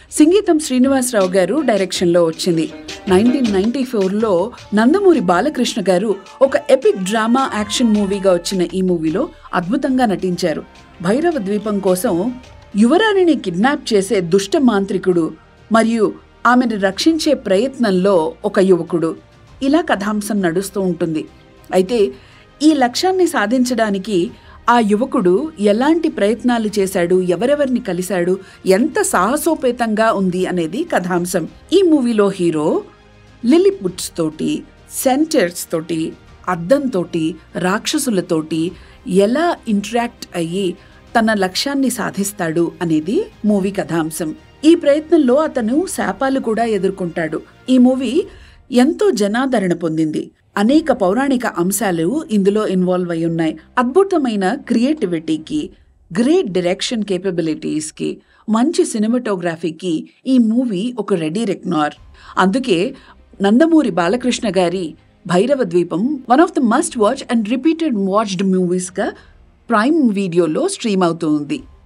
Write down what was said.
సంగీతం శ్రీనివాసరావు గారు డైరెక్షన్లో వచ్చింది నైన్టీన్ నైన్టీ ఫోర్లో నందమూరి బాలకృష్ణ గారు ఒక ఎపిక్ డ్రామా యాక్షన్ మూవీగా వచ్చిన ఈ మూవీలో అద్భుతంగా నటించారు భైరవ ద్వీపం కోసం యువరాణిని కిడ్నాప్ చేసే దుష్ట మాంత్రికుడు మరియు ఆమెను రక్షించే ప్రయత్నంలో ఒక యువకుడు ఇలా కథాంశం నడుస్తూ ఉంటుంది అయితే ఈ లక్ష్యాన్ని సాధించడానికి ఆ యువకుడు ఎలాంటి ప్రయత్నాలు చేశాడు ఎవరెవరిని కలిశాడు ఎంత సాహసోపేతంగా ఉంది అనేది కథాంశం ఈ మూవీలో హీరో లిలిపుట్స్ తోటి సెంటర్స్ తోటి అద్దంతోటి రాక్షసులతోటి ఎలా ఇంటరాక్ట్ అయ్యి తన లక్ష్యాన్ని సాధిస్తాడు అనేది మూవీ కథాంశం ఈ ప్రయత్నంలో అతను శాపాలు కూడా ఎదుర్కొంటాడు ఈ మూవీ ఎంతో జనాదరణ పొందింది అనేక పౌరాణిక అంశాలు ఇందులో ఇన్వాల్వ్ అయి ఉన్నాయి అద్భుతమైన క్రియేటివిటీకి గ్రేట్ డైరెక్షన్ కేపబిలిటీస్కి మంచి సినిమాటోగ్రఫీకి ఈ మూవీ ఒక రెడీ రెక్నార్ అందుకే నందమూరి బాలకృష్ణ గారి Bhairava Dweepam one of the must watch and repeated watched మూవీస్గా ప్రైమ్ వీడియోలో స్ట్రీమ్ అవుతుంది